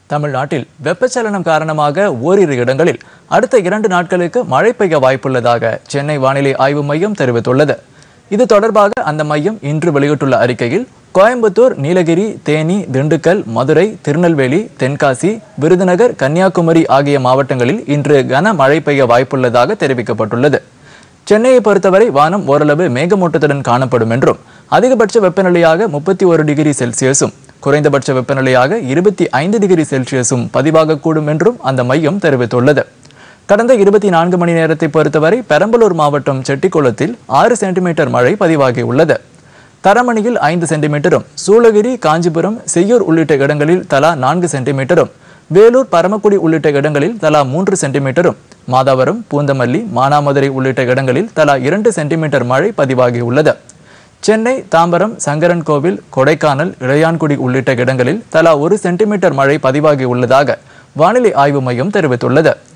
தமிழ்நாட்டில் வெப்பச்சலனம் காரணமாக ஓரிரு இடங்களில் அடுத்த இரண்டு நாட்களுக்கு மழை பெய்ய வாய்ப்புள்ளதாக சென்னை வானிலை ஆய்வு மையம் தெரிவித்துள்ளது இது தொடர்பாக அந்த மையம் இன்று வெளியிட்டுள்ள அறிக்கையில் கோயம்புத்தூர் நீலகிரி தேனி திண்டுக்கல் மதுரை திருநெல்வேலி தென்காசி விருதுநகர் கன்னியாகுமரி ஆகிய மாவட்டங்களில் இன்று கனமழை பெய்ய வாய்ப்புள்ளதாக தெரிவிக்கப்பட்டுள்ளது சென்னையை பொறுத்தவரை வானம் ஓரளவு மேகமூட்டத்துடன் காணப்படும் என்றும் அதிகபட்ச வெப்பநிலையாக முப்பத்தி ஒரு டிகிரி செல்சியஸும் குறைந்தபட்ச வெப்பநிலையாக இருபத்தி ஐந்து டிகிரி செல்சியஸும் பதிவாகக்கூடும் என்றும் அந்த மையம் தெரிவித்துள்ளது கடந்த இருபத்தி நான்கு மணி நேரத்தை பொறுத்தவரை பெரம்பலூர் மாவட்டம் செட்டிக்குளத்தில் ஆறு சென்டிமீட்டர் மழை பதிவாகியுள்ளது தரமணியில் ஐந்து சென்டிமீட்டரும் சூளகிரி காஞ்சிபுரம் செய்யூர் உள்ளிட்ட இடங்களில் தலா நான்கு சென்டிமீட்டரும் வேலூர் பரமக்குடி உள்ளிட்ட இடங்களில் தலா மூன்று சென்டிமீட்டரும் மாதாவரம் பூந்தமல்லி மானாமதுரை உள்ளிட்ட இடங்களில் தலா இரண்டு சென்டிமீட்டர் மழை பதிவாகியுள்ளது சென்னை தாம்பரம் சங்கரன் கோவில் கொடைக்கானல் இளையான்குடி உள்ளிட்ட இடங்களில் தலா ஒரு சென்டிமீட்டர் மழை பதிவாகியுள்ளதாக வானிலை ஆய்வு மையம் தெரிவித்துள்ளது